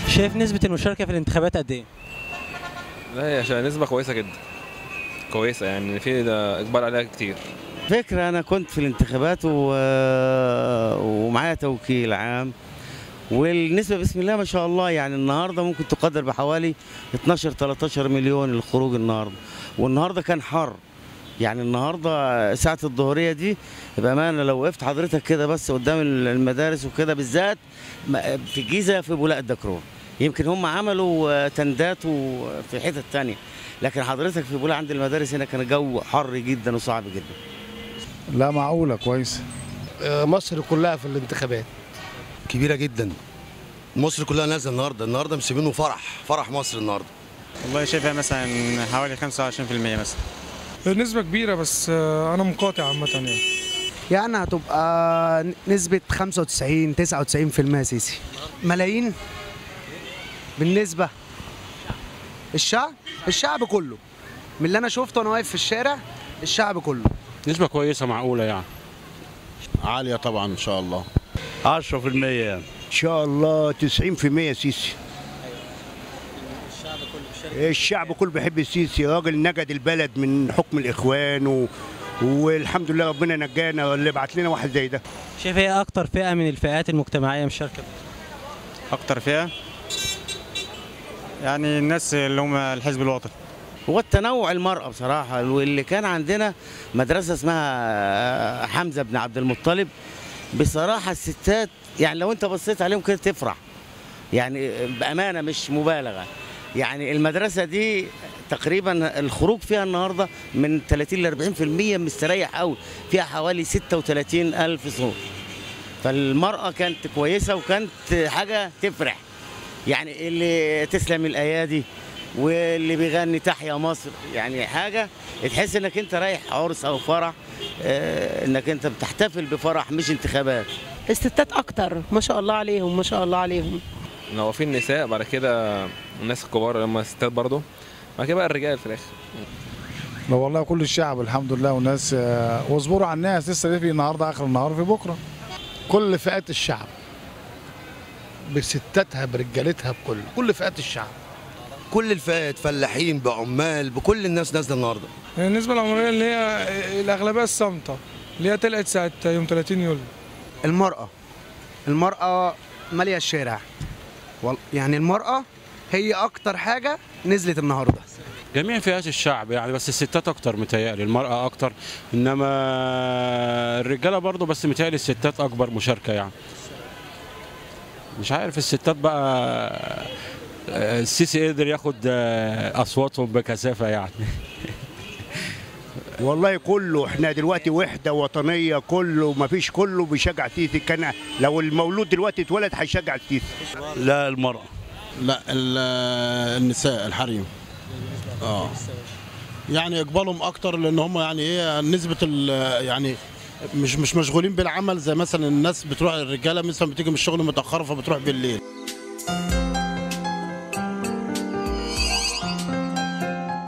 شايف نسبة المشاركة في الانتخابات قد ايه؟ لا هي عشان نسبة كويسة جدا كويسة يعني في ده إقبال عليها كتير فكرة أنا كنت في الانتخابات و... ومعايا توكيل عام والنسبة بسم الله ما شاء الله يعني النهاردة ممكن تقدر بحوالي 12 13 مليون الخروج النهاردة والنهاردة كان حر يعني النهاردة ساعة الظهرية دي بأمانة لو وقفت حضرتك كده بس قدام المدارس وكده بالذات ما- في الجيزة في بولاق الدكرور يمكن هم عملوا تندات في حتت تانية لكن حضرتك في بولاق عند المدارس هنا كان الجو حر جدا وصعب جدا لا معقولة كويس مصر كلها في الانتخابات كبيره جدا مصر كلها نازله النهارده النهارده مسيبينه فرح فرح مصر النهارده والله شايفها مثلا حوالي 25% مثلا نسبة كبيرة بس آه، أنا مقاطع عامة يعني يعني هتبقى نسبة 95 99% سيسي ملايين بالنسبة الشعب الشعب كله من اللي أنا شفته وأنا واقف في الشارع الشعب كله نسبة كويسة معقولة يعني عالية طبعا إن شاء الله 10% يعني ان شاء الله 90% سيسي الشعب كله بيحب السيسي راجل نجد البلد من حكم الاخوان و... والحمد لله ربنا نجانا اللي بعت لنا واحد زي ده شايف ايه اكتر فئة من الفئات المجتمعية مشاركة؟ اكتر فيها يعني الناس اللي هم الحزب الوطني هو التنوع المرأة بصراحة واللي كان عندنا مدرسة اسمها حمزة بن عبد المطلب بصراحة الستات يعني لو انت بصيت عليهم كده تفرح يعني بأمانة مش مبالغة يعني المدرسة دي تقريبا الخروج فيها النهاردة من 30 ل 40% مستريح قوي فيها حوالي 36 ألف صوت فالمرأة كانت كويسة وكانت حاجة تفرح يعني اللي تسلم الأيادي واللي بيغني تحيا مصر يعني حاجة تحس انك انت رايح عرس او فرح آه، انك انت بتحتفل بفرح مش انتخابات الستات اكتر ما شاء الله عليهم ما شاء الله عليهم لو في النساء بعد كده الناس الكبار اللي هم الستات برضه بعد كده بقى الرجال في الآخر لا والله كل الشعب الحمد لله والناس آه، واصبروا على الناس لسه في النهارده اخر النهار في بكره كل فئات الشعب بستاتها برجالتها بكل كل فئات الشعب كل الفئات فلاحين بعمال بكل الناس نازله النهارده النسبة العمرية اللي هي الأغلبية الصامتة اللي هي طلعت ساعة يوم 30 يوليو المرأة المرأة مالية الشارع وال- يعني المرأة هي أكتر حاجة نزلت النهاردة جميع فئات الشعب يعني بس الستات أكتر متهيألي المرأة أكتر إنما الرجالة برضو بس متهيألي الستات أكبر مشاركة يعني مش عارف الستات بقى آه، السيسي قدر ياخد آه، أصواتهم بكثافة يعني والله كله احنا دلوقتي وحده وطنيه كله ما فيش كله بيشجع سيسي كان لو المولود دلوقتي اتولد هيشجع سيسي لا المرأة لا ال- النساء الحريم اه يعني اقبالهم اكتر لان هم يعني ايه نسبه ال- يعني مش مش مشغولين بالعمل زي مثلا الناس بتروح الرجاله مثلا بتيجي من الشغل متاخره فبتروح بالليل